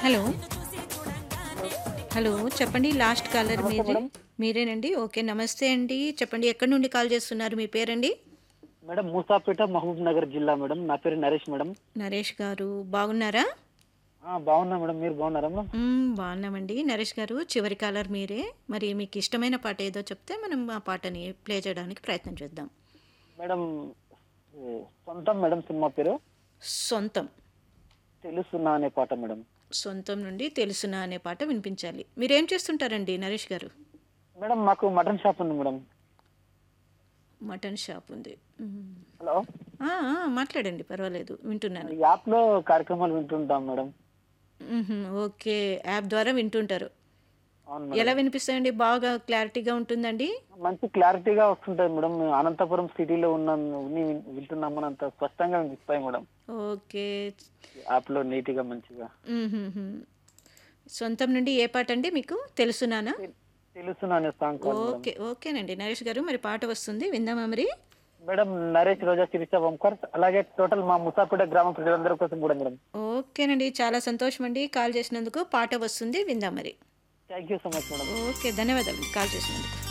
Hello hello చెప్పండి last caller నమస్తే మీరే మేడం. మీరేనండి ఓకే నమస్తే అండి చెప్పండి ఎక్కడి నుండి కాల్ చేస్తున్నారు మీ పేరండి మేడం మూసాపేట మహబూబ్ నగర్ జిల్లా మేడం నా పేరు నరేష్ మేడం నరేష్ గారు బాగున్నారా ఆ, బాగున్నా మేడం మీరు బాగున్నారా మేడం మ్మ్, బాగున్నామండి నరేష్ గారు చివరి కాలర్ మీరే మరి మీకు ఇష్టమైన పాట ఏదో చెప్తే మనం ఆ పాటని ప్లే చేయడానికి ప్రయత్నం చేద్దాం మేడం ఏ, సొంతం మేడం సినిమా పేరు సొంతం తెలుసున్నా అనే పాట మేడం సొంతం నుండి తెలుసునా అనే పాట వినిపించాలి మీరేం చేస్తుంటారండి నరేష్ గారు మేడం మాకు మటన్ షాప్ ఉంది మేడం మటన్ షాప్ ఉంది మ్మ్. హలో ఆ, ఆ, మాట్లాడండి పర్వాలేదు వింటున్నాను ఈ యాప్ లో కార్యక్రమాలు వింటుంటాం మేడం మ్మ్హ, ఓకే యాప్ ద్వారా వింటుంటారు అవును మేడం ఎలా వినిపిస్తాయండి బాగా క్లారిటీగా ఉంటుందండి మంచి క్లారిటీగా వస్తుంటాయి మేడం మేము అనంతపురం సిటీలో ఉన్న ఉన్ని వింటున్నామని అంత స్పష్టంగా వినిపిస్తాయి మేడం ఓకే యాప్ లో నీట్ గా మంచిగా మ్మ్హ. సొంతం నుండి ఏ పాట అండి మీకు తెలుసునానా తెలుసున్నా అనే సాంగ్ కావాలి మేడం ఓకే ఓకేనండి నరేష్ గారు మరి పాట వస్తుంది విందామా మరి మేడం నరేష్ రోజా శిరీష వంకర్ అలాగే టోటల్ మా ముసాపేట గ్రామ ప్రజలందరి కోసం కూడా మేడం ఓకేనండి చాలా సంతోషం అండి కాల్ చేసినందుకు పాట వస్తుంది విందాం మరి thank you so much madam okay ధన్యవాదాలు కాల్ చేసినందుకు